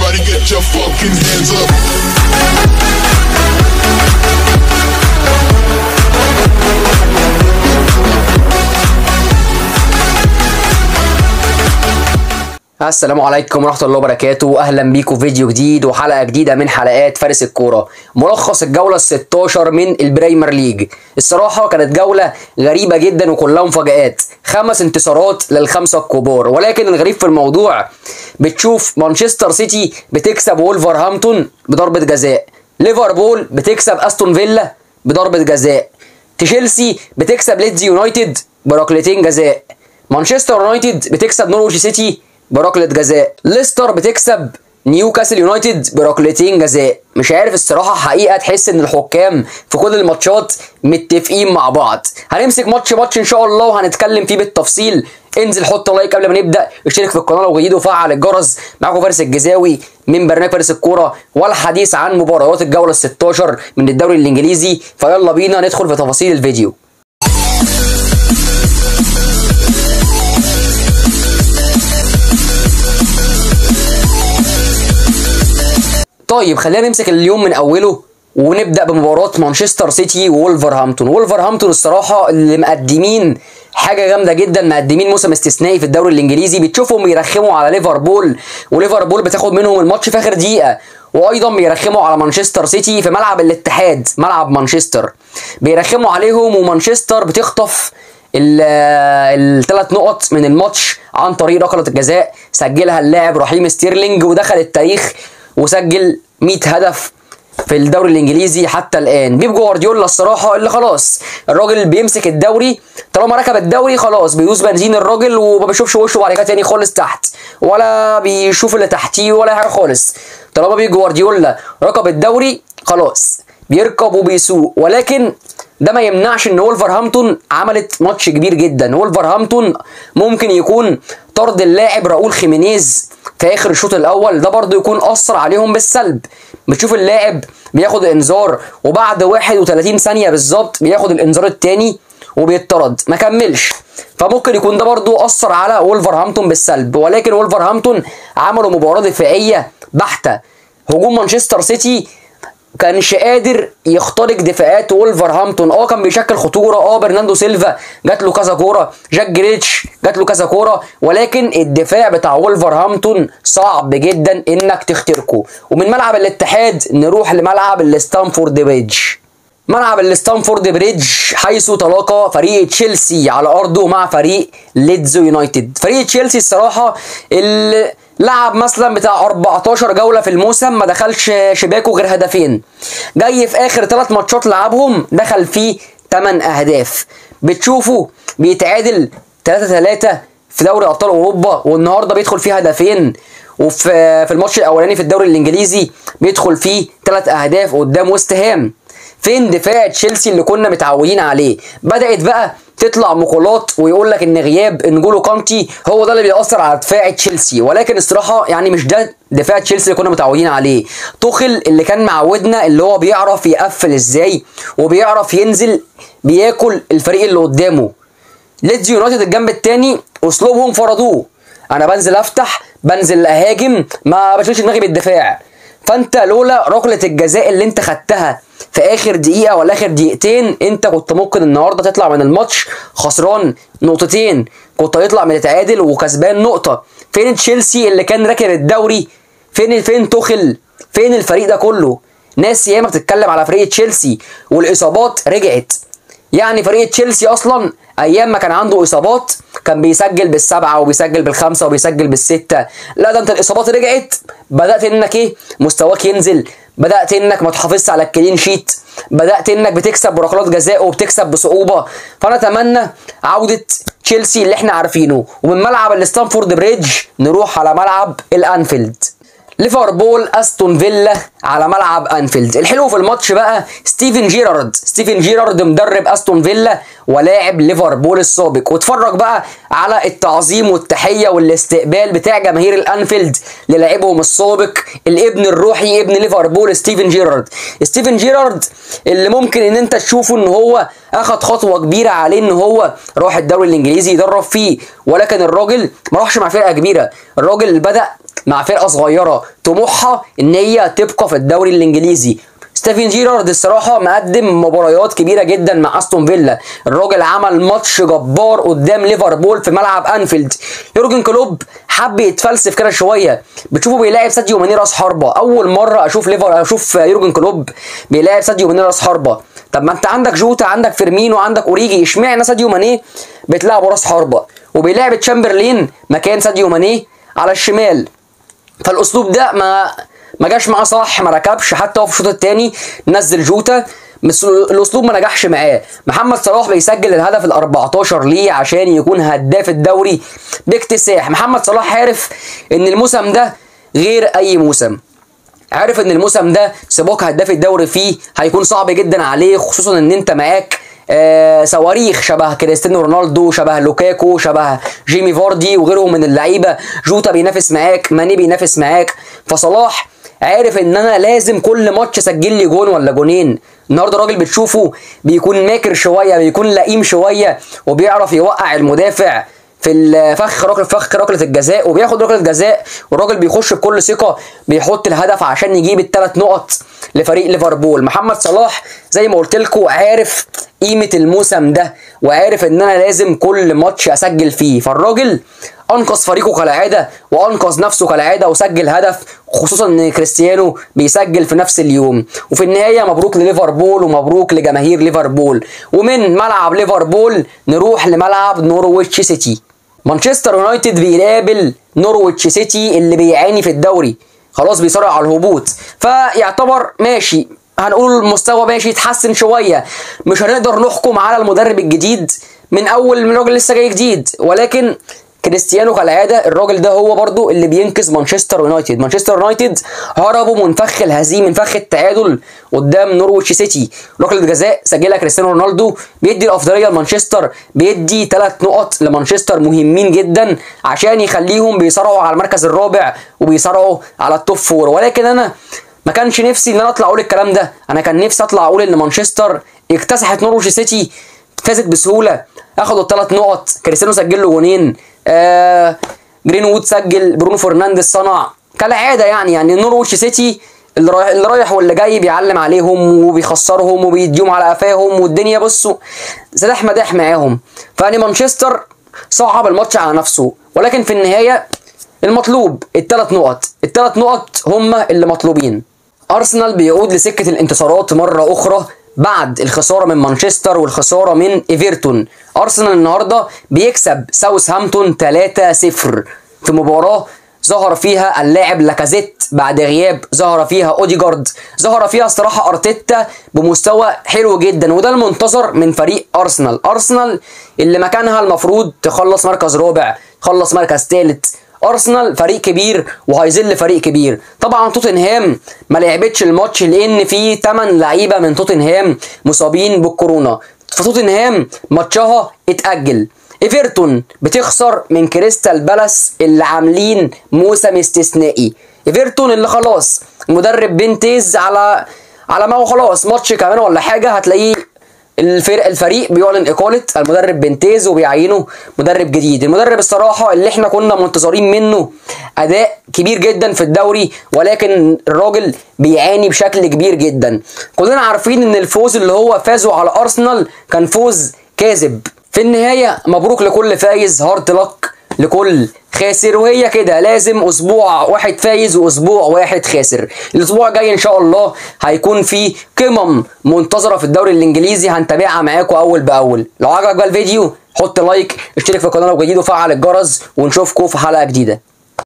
Everybody get your fucking hands up. السلام عليكم ورحمة الله وبركاته أهلا بيكم في فيديو جديد وحلقة جديدة من حلقات فارس الكورة ملخص الجولة ال 16 من البريمير ليج الصراحة كانت جولة غريبة جدا وكلها مفاجآت خمس انتصارات للخمسة الكبار ولكن الغريب في الموضوع بتشوف مانشستر سيتي بتكسب وولفرهامبتون بضربة جزاء ليفربول بتكسب استون فيلا بضربة جزاء تشيلسي بتكسب ليدز يونايتد بركلتين جزاء مانشستر يونايتد بتكسب نورويتش سيتي بركلة جزاء ليستر بتكسب نيوكاسل يونايتد بركلتين جزاء مش عارف الصراحة حقيقة تحس ان الحكام في كل الماتشات متفقين مع بعض هنمسك ماتش ماتش ان شاء الله وهنتكلم فيه بالتفصيل انزل حط لايك قبل ما نبدا اشترك في القناه لو جديد وفعل الجرس معاكم فارس الجزاوي من برنامج فارس الكوره والحديث عن مباريات الجوله ال 16 من الدوري الانجليزي فيلا بينا ندخل في تفاصيل الفيديو طيب خلينا نمسك اليوم من اوله ونبدا بمباراه مانشستر سيتي وولفرهامبتون وولفرهامبتون الصراحه اللي مقدمين حاجه جامده جدا مقدمين موسم استثنائي في الدوري الانجليزي بتشوفهم بيرخموا على ليفربول وليفربول بتاخد منهم الماتش في اخر دقيقه وايضا بيرخموا على مانشستر سيتي في ملعب الاتحاد ملعب مانشستر بيرخموا عليهم ومانشستر بتخطف الثلاث نقط من الماتش عن طريق ركله الجزاء سجلها اللاعب رحيم ستيرلينج ودخل التاريخ وسجل 100 هدف في الدوري الانجليزي حتى الان بيب جوارديولا الصراحه اللي خلاص الراجل بيمسك الدوري طالما ركب الدوري خلاص بيدوس بنزين الراجل وما بيشوفش وشه بعد كده تاني خالص تحت ولا بيشوف اللي تحتيه ولا حاجه خالص طالما بيب جوارديولا ركب الدوري خلاص بيركب وبيسوق ولكن ده ما يمنعش ان وولفرهامبتون عملت ماتش كبير جدا وولفرهامبتون ممكن يكون طرد اللاعب راؤول خيمينيز في اخر الشوط الاول ده برضه يكون اثر عليهم بالسلب بتشوف اللاعب بياخد انذار وبعد 31 ثانيه بالظبط بياخد الانذار الثاني وبيطرد ما كملش فممكن يكون ده برضه اثر على وولفرهامبتون بالسلب ولكن وولفرهامبتون عملوا مباراه دفاعيه بحته هجوم مانشستر سيتي كانش قادر يخترق دفاعات وولفرهامبتون اه كان بيشكل خطوره اه برناندو سيلفا جات له كذا كوره جاك جريتش جات له كذا كوره ولكن الدفاع بتاع وولفرهامبتون صعب جدا انك تخترقه ومن ملعب الاتحاد نروح لملعب الستانفورد بريدج ملعب الستانفورد بريدج حيث تلاقى فريق تشيلسي على ارضه مع فريق ليدز يونايتد فريق تشيلسي الصراحه اللي لعب مثلا بتاع 14 جوله في الموسم ما دخلش شباكه غير هدفين جاي في اخر ثلاث ماتشات لعبهم دخل فيه 8 اهداف بتشوفوا بيتعادل 3 3 في دوري ابطال اوروبا والنهارده بيدخل فيه هدفين وفي في الماتش الاولاني في الدوري الانجليزي بيدخل فيه 3 اهداف قدام وست هام فين دفاع تشيلسي اللي كنا متعودين عليه بدات بقى تطلع مقولات ويقول لك ان غياب انجولو كانتي هو ده اللي بيأثر على دفاع تشيلسي ولكن الصراحه يعني مش ده دفاع تشيلسي اللي كنا متعودين عليه توخل اللي كان معودنا اللي هو بيعرف يقفل ازاي وبيعرف ينزل بياكل الفريق اللي قدامه ليدز يونايتد الجنب الثاني اسلوبهم فرضوه انا بنزل افتح بنزل اهاجم ما بشيلش دماغي بالدفاع فانت لولا ركله الجزاء اللي انت خدتها في اخر دقيقه ولا اخر دقيقتين انت كنت ممكن النهارده تطلع من الماتش خسران نقطتين كنت هتطلع من التعادل وكسبان نقطه فين تشيلسي اللي كان راكب الدوري فين فين توخل فين الفريق ده كله ناس ياما بتتكلم على فريق تشيلسي والاصابات رجعت يعني فريق تشيلسي اصلا ايام ما كان عنده اصابات كان بيسجل بالسبعه وبيسجل بالخمسه وبيسجل بالسته لا ده انت الاصابات رجعت بدات انك ايه مستواك ينزل بدات انك ما تحافظش على الكلين شيت بدات انك بتكسب بركلات جزاء وبتكسب بصعوبه فانا اتمنى عوده تشيلسي اللي احنا عارفينه ومن ملعب الستانفورد بريدج نروح على ملعب الانفيلد ليفربول استون فيلا على ملعب انفيلد الحلو في الماتش بقى ستيفن جيرارد ستيفن جيرارد مدرب استون فيلا ولاعب ليفربول السابق واتفرج بقى على التعظيم والتحيه والاستقبال بتاع جماهير الانفيلد للاعبهم السابق الابن الروحي ابن ليفربول ستيفن جيرارد ستيفن جيرارد اللي ممكن ان انت تشوفه ان هو اخد خطوه كبيره عليه ان هو راح الدوري الانجليزي يدرب فيه ولكن الراجل ما راحش مع فرقه كبيره الراجل بدا مع فرقه صغيره طموحها ان هي تبقى في الدوري الانجليزي ستيفن جيرارد الصراحه مقدم مباريات كبيره جدا مع استون فيلا الراجل عمل ماتش جبار قدام ليفربول في ملعب انفيلد يورجن كلوب حب يتفلسف كده شويه بتشوفه بيلاعب ساديو ماني راس حربه اول مره اشوف ليفر اشوف يورجن كلوب بيلاعب ساديو ماني راس حربه طب ما انت عندك جوتا عندك فيرمينو عندك اوريجي اشمعنى ساديو ماني بتلعبه راس حربه وبيلاعب تشامبرلين مكان ساديو ماني على الشمال فالاسلوب ده ما ما جاش معاه صح ما ركبش حتى هو في الشوط الثاني نزل جوتا بس الاسلوب ما نجحش معاه محمد صلاح بيسجل الهدف ال 14 ليه عشان يكون هداف الدوري باكتساح محمد صلاح عارف ان الموسم ده غير اي موسم عارف ان الموسم ده سباق هداف الدوري فيه هيكون صعب جدا عليه خصوصا ان انت معاك آه صواريخ شبه كريستيانو رونالدو شبه لوكاكو شبه جيمي فاردي وغيرهم من اللعيبه جوتا بينافس معاك ماني بينافس معاك فصلاح عارف ان انا لازم كل ماتش اسجل لي جون ولا جونين النهارده راجل بتشوفه بيكون ماكر شويه بيكون لئيم شويه وبيعرف يوقع المدافع في الفخ ركله فخ ركله الجزاء وبياخد ركله جزاء والراجل بيخش بكل ثقه بيحط الهدف عشان يجيب الثلاث نقط لفريق ليفربول محمد صلاح زي ما قلت لكم عارف قيمه الموسم ده وعارف ان انا لازم كل ماتش اسجل فيه فالراجل انقذ فريقه كالعاده وانقذ نفسه كالعاده وسجل هدف خصوصا ان كريستيانو بيسجل في نفس اليوم وفي النهايه مبروك لليفربول ومبروك لجماهير ليفربول ومن ملعب ليفربول نروح لملعب نورويتش سيتي مانشستر يونايتد بيقابل نورويتش سيتي اللي بيعاني في الدوري خلاص بيصارع على الهبوط فيعتبر ماشي هنقول المستوى ماشي يتحسن شويه مش هنقدر نحكم على المدرب الجديد من اول من راجل لسه جاي جديد ولكن كريستيانو كالعاده الراجل ده هو برضو اللي بينقذ مانشستر يونايتد مانشستر يونايتد هربوا من فخ الهزيمه من فخ التعادل قدام نورويتش سيتي ركله جزاء سجلها كريستيانو رونالدو بيدي الافضليه لمانشستر بيدي ثلاث نقط لمانشستر مهمين جدا عشان يخليهم بيصارعوا على المركز الرابع وبيصارعوا على التوب فور ولكن انا ما كانش نفسي ان انا اطلع اقول الكلام ده انا كان نفسي اطلع اقول ان مانشستر اكتسحت نورويتش سيتي فازت بسهوله اخدوا الثلاث نقط كريستيانو سجل له جونين آه جرين وود سجل برونو فرنانديز صنع كالعاده يعني يعني نورويتش سيتي اللي رايح اللي رايح واللي جاي بيعلم عليهم وبيخسرهم وبيديهم على قفاهم والدنيا بصوا سلاح مداح معاهم فيعني مانشستر صعب الماتش على نفسه ولكن في النهايه المطلوب الثلاث نقط الثلاث نقط هم اللي مطلوبين ارسنال بيعود لسكه الانتصارات مره اخرى بعد الخساره من مانشستر والخساره من ايفرتون ارسنال النهارده بيكسب ساوثهامبتون 3-0 في مباراه ظهر فيها اللاعب لاكازيت بعد غياب ظهر فيها اوديجارد ظهر فيها الصراحه ارتيتا بمستوى حلو جدا وده المنتظر من فريق ارسنال ارسنال اللي مكانها المفروض تخلص مركز رابع تخلص مركز ثالث ارسنال فريق كبير وهيذل فريق كبير طبعا توتنهام ما لعبتش الماتش لان في 8 لعيبه من توتنهام مصابين بالكورونا فتوتنهام ماتشها اتاجل ايفرتون بتخسر من كريستال بالاس اللي عاملين موسم استثنائي ايفرتون اللي خلاص مدرب بنتيز على على ما هو خلاص ماتش كمان ولا حاجه هتلاقيه الفرق الفريق بيعلن اقاله المدرب بنتيز وبيعينه مدرب جديد المدرب الصراحه اللي احنا كنا منتظرين منه اداء كبير جدا في الدوري ولكن الراجل بيعاني بشكل كبير جدا كلنا عارفين ان الفوز اللي هو فازه على ارسنال كان فوز كاذب في النهايه مبروك لكل فايز هارد لك لكل خاسر وهي كده لازم اسبوع واحد فايز واسبوع واحد خاسر الاسبوع الجاي ان شاء الله هيكون في قمم منتظره في الدوري الانجليزي هنتابعها معاكم اول باول لو عجبك بقى الفيديو حط لايك اشترك في القناه لو جديد وفعل الجرس ونشوفكم في حلقه جديده